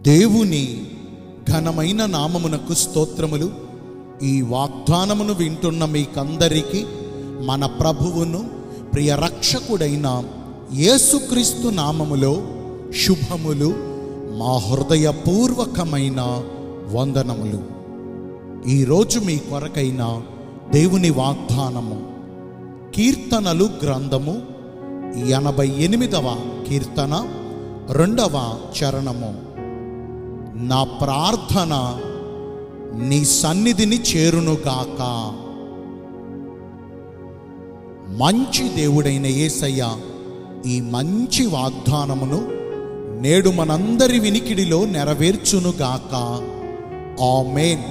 దేవుని ఘనమైన నామమునకు స్తోత్రములు ఈ వాగ్దానమును వింటున్న మీకందరికీ మన ప్రభువును ప్రియ రక్షకుడైన యేసుక్రీస్తు నామములో శుభములు మా హృదయపూర్వకమైన వందనములు ఈరోజు మీ కొరకైన దేవుని వాగ్దానము కీర్తనలు గ్రంథము ఎనభై ఎనిమిదవ కీర్తన రెండవ చరణము నా ప్రార్థన నీ సన్నిధిని చేరునుగాక మంచి దేవుడైన యేసయ్య ఈ మంచి వాగ్దానమును నేడు మనందరి వినికిడిలో నెరవేర్చునుగాక ఆమేన్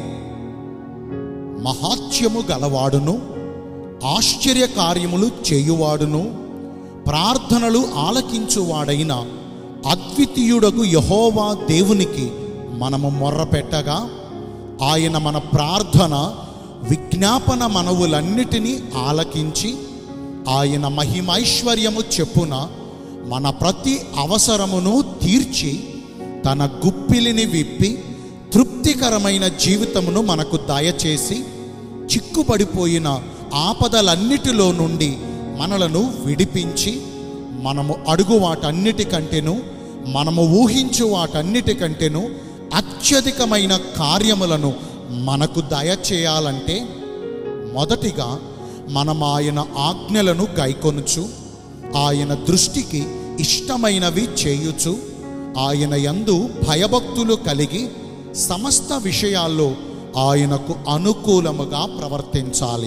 మహాత్యము గలవాడును ఆశ్చర్య కార్యములు చేయువాడును ప్రార్థనలు ఆలకించువాడైన అద్వితీయుడకు యహోవా దేవునికి మనము మొర్రపెట్టగా ఆయన మన ప్రార్థన విజ్ఞాపన మనవులన్నిటినీ ఆలకించి ఆయన మహిమైశ్వర్యము చెప్పున మన ప్రతి అవసరమును తీర్చి తన గుప్పిలిని విప్పి తృప్తికరమైన జీవితమును మనకు దయచేసి చిక్కుపడిపోయిన ఆపదలన్నిటిలో నుండి మనలను విడిపించి మనము అడుగు వాటన్నిటికంటేను మనము ఊహించు వాటన్నిటికంటేను అత్యధికమైన కార్యములను మనకు దయచేయాలంటే మొదటిగా మనం ఆయన ఆజ్ఞలను గైకొనుచు ఆయన దృష్టికి ఇష్టమైనవి చేయుచు ఆయన యందు భయభక్తులు కలిగి సమస్త విషయాల్లో ఆయనకు అనుకూలముగా ప్రవర్తించాలి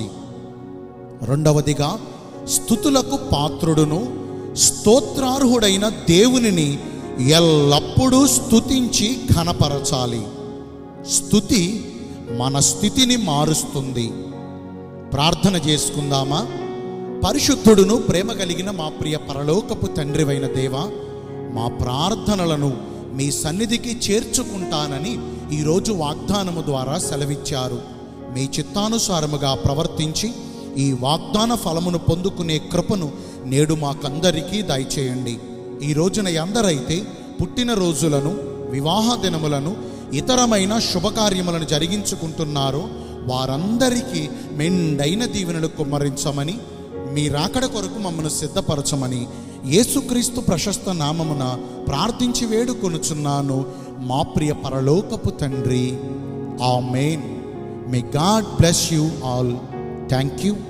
రెండవదిగా స్థుతులకు పాత్రుడును స్తోత్రార్హుడైన దేవునిని ఎల్లప్పుడూ స్తుతించి ఘనపరచాలి స్థుతి మన స్థితిని మారుస్తుంది ప్రార్థన చేసుకుందామా పరిశుద్ధుడును ప్రేమ కలిగిన మా ప్రియ పరలోకపు తండ్రివైన దేవ మా ప్రార్థనలను మీ సన్నిధికి చేర్చుకుంటానని ఈరోజు వాగ్దానము ద్వారా సెలవిచ్చారు మీ చిత్తానుసారముగా ప్రవర్తించి ఈ వాగ్దాన ఫలమును పొందుకునే కృపను నేడు మాకందరికీ దయచేయండి ఈ రోజున ఎందరైతే పుట్టినరోజులను వివాహ దినములను ఇతరమైన శుభకార్యములను జరిగించుకుంటున్నారో వారందరికీ మెండైన దీవెనలు కుమ్మరించమని మీ రాకడ కొరకు మమ్మను సిద్ధపరచమని యేసుక్రీస్తు ప్రశస్త నామమున ప్రార్థించి వేడుకొనుచున్నాను మా ప్రియ పరలోకపు తండ్రి amen may God bless you all thank you